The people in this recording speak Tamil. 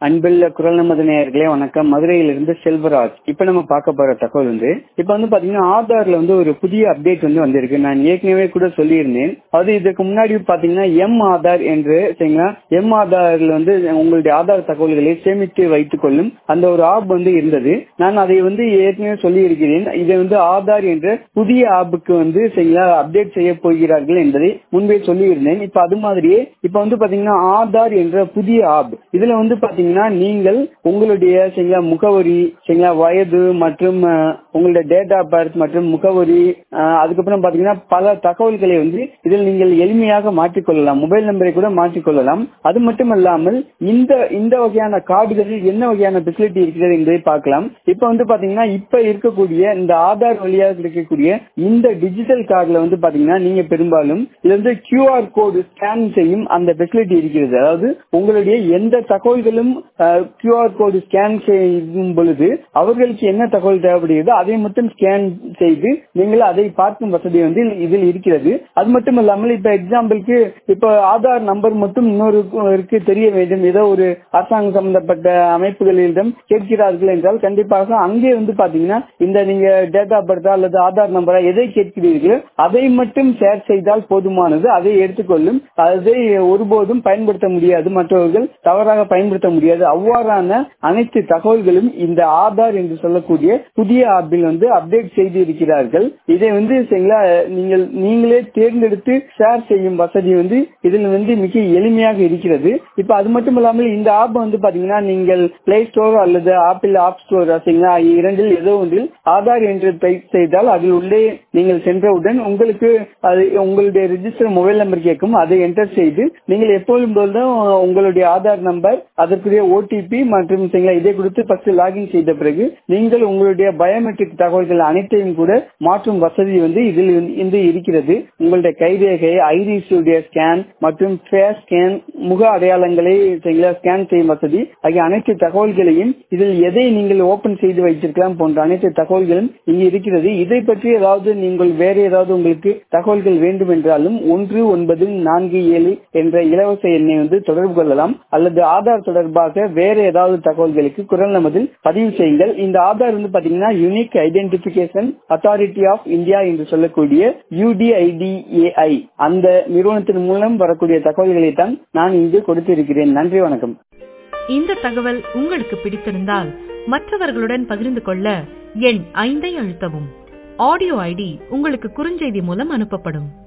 அன்புள்ள குரல் நமது நேயர்களே வணக்கம் மதுரையிலிருந்து செல்வராஜ் இப்ப நம்ம பார்க்க போற தகவல் வந்து இப்ப வந்து பாத்தீங்கன்னா ஆதார்ல வந்து ஒரு புதிய அப்டேட் வந்து வந்திருக்கு நான் ஏற்கனவே கூட சொல்லியிருந்தேன் அது இதுக்கு முன்னாடி பாத்தீங்கன்னா எம் ஆதார் என்று சரிங்களா எம் ஆதார்ல வந்து உங்களுடைய ஆதார் தகவல்களை சேமித்து வைத்துக் கொள்ளும் அந்த ஒரு ஆப் வந்து இருந்தது நான் அதை வந்து ஏற்கனவே சொல்லி இருக்கிறேன் இதை வந்து ஆதார் என்ற புதிய ஆப்புக்கு வந்து சரிங்களா அப்டேட் செய்ய போகிறார்கள் என்பதை முன்பே சொல்லி இருந்தேன் இப்ப அது மாதிரியே இப்ப வந்து பாத்தீங்கன்னா ஆதார் என்ற புதிய ஆப் இதுல வந்து பாத்தீங்கன்னா நீங்கள் உங்களுடைய சரிங்களா முகவரி சரிங்களா வயது மற்றும் அஹ், உங்களுடைய டேட் ஆஃப் பர்த் மற்றும் முகவரி அஹ், அதுக்கப்புறம் பாத்தீங்கன்னா பல தகவல்களை வந்து இதில் நீங்கள் எளிமையாக மாற்றிக்கொள்ளலாம் மொபைல் நம்பரை கூட மாற்றிக்கொள்ளலாம் அது மட்டுமல்லாமல் இந்த இந்த வகையான கார்டுகளில் என்ன வகையான ஃபெசிலிட்டி இருக்கிறது என்பதை பார்க்கலாம் இப்ப வந்து பாத்தீங்கன்னா இப்ப இருக்கக்கூடிய இந்த ஆதார் வழியாக கிடைக்கக்கூடிய இந்த டிஜிட்டல் கார்டுல வந்து பாத்தீங்கன்னா நீங்க பெரும்பாலும் இதுல வந்து கியூஆர் கோடு ஸ்கேன் செய்யும் அந்த ஃபெசிலிட்டி இருக்கிறது அதாவது உங்களுடைய எந்த தகவல்களும் கியூஆர் கோடு ஸ்கேன் செய்யும் பொழுது அவர்களுக்கு என்ன தகவல் தேவைப்படுகிறதோ அதை மட்டும் ஸ்கேன் செய்து நீங்கள் அதை பார்க்கும் வசதி வந்து இதில் இருக்கிறது அது மட்டும் இல்லாமல் இப்ப எக்ஸாம்பிளுக்கு இப்ப ஆதார் நம்பர் மட்டும் இன்னொருக்கு தெரிய வேண்டும் ஏதோ ஒரு அரசாங்கம் சம்பந்தப்பட்ட அமைப்புகளிடம் கேட்கிறார்கள் என்றால் கண்டிப்பாக அங்கே வந்து பாத்தீங்கன்னா இந்த நீங்க டேட் ஆஃப் பர்த் அல்லது ஆதார் நம்பரா எதை கேட்கிறீர்களோ அதை மட்டும் ஷேர் செய்தால் போதுமானது அதை எடுத்துக்கொள்ளும் அதை ஒருபோதும் பயன்படுத்த முடியாது மற்றவர்கள் தவறாக பயன்படுத்த முடியாது அவ்வாறான அனைத்து தகவல்களும் இந்த ஆதார் என்று சொல்லக்கூடிய புதிய ஆப்பில் வந்து அப்டேட் செய்து இருக்கிறார்கள் இதை வந்து சரிங்களா நீங்கள் நீங்களே தேர்ந்தெடுத்து ஷேர் செய்யும் வசதி வந்து இதில் வந்து மிக எளிமையாக இருக்கிறது இப்ப அது மட்டும் இல்லாமல் இந்த ஆப் வந்து பாத்தீங்கன்னா நீங்கள் பிளே ஸ்டோர் அல்லது ஆப்பிள் ஆப் ஸ்டோர் சரிங்களா இரண்டில் ஏதோ ஒன்றில் ஆதார் என்று டைப் செய்தால் அதில் உள்ளே நீங்கள் சென்றவுடன் உங்களுக்கு அது உங்களுடைய ரிஜிஸ்டர் மொபைல் நம்பர் கேட்கும் அதை என்டர் செய்து நீங்கள் எப்பொழுதும் போல்தான் உங்களுடைய ஆதார் நம்பர் அதற்குரிய ஓடிபி மற்றும் சரிங்களா இதை கொடுத்து ஃபர்ஸ்ட் லாகின் செய்த பிறகு நீங்கள் உங்களுடைய பயோமெட்ரிக் தகவல்கள் அனைத்தையும் கூட மாற்றும் வசதி வந்து இதில் இருந்து இருக்கிறது உங்களுடைய கைரேகை ஐரிஸுடைய ஸ்கேன் மற்றும் ஃபேஸ் ஸ்கேன் முக அடையாளங்களை சரிங்களா ஸ்கேன் செய்யும் வசதி ஆகிய அனைத்து தகவல்களையும் இதில் எதை நீங்கள் ஓபன் செய்து வைத்திருக்கலாம் போன்ற அனைத்து தகவல்களும் இங்கு இருக்கிறது இதை பற்றி ஏதாவது நீங்கள் வேற ஏதாவது உங்களுக்கு தகவல்கள் வேண்டும் என்றாலும் ஒன்று ஒன்பது நான்கு ஏழு என்ற இலவச எண்ணை வந்து தொடர்பு கொள்ளலாம் அல்லது ஆதார் தொடர்பாக வேற ஏதாவது தகவல்களுக்கு குரல் நமதில் பதிவு செய்யுங்கள் இந்த ஆதார் வந்து பாத்தீங்கன்னா unique identification authority of India என்று சொல்லக்கூடிய யூடிஐடிஏஐ அந்த நிறுவனத்தின் மூலம் வரக்கூடிய தகவல்களை தான் நான் இங்கு கொடுத்திருக்கிறேன் நன்றி வணக்கம் இந்த தகவல் உங்களுக்கு பிடித்திருந்தால் மற்றவர்களுடன் பகிர்ந்து கொள்ள எண் ஐந்தை அழுத்தவும் ஆடியோ ஐடி உங்களுக்கு குறுஞ்செய்தி மூலம் அனுப்பப்படும்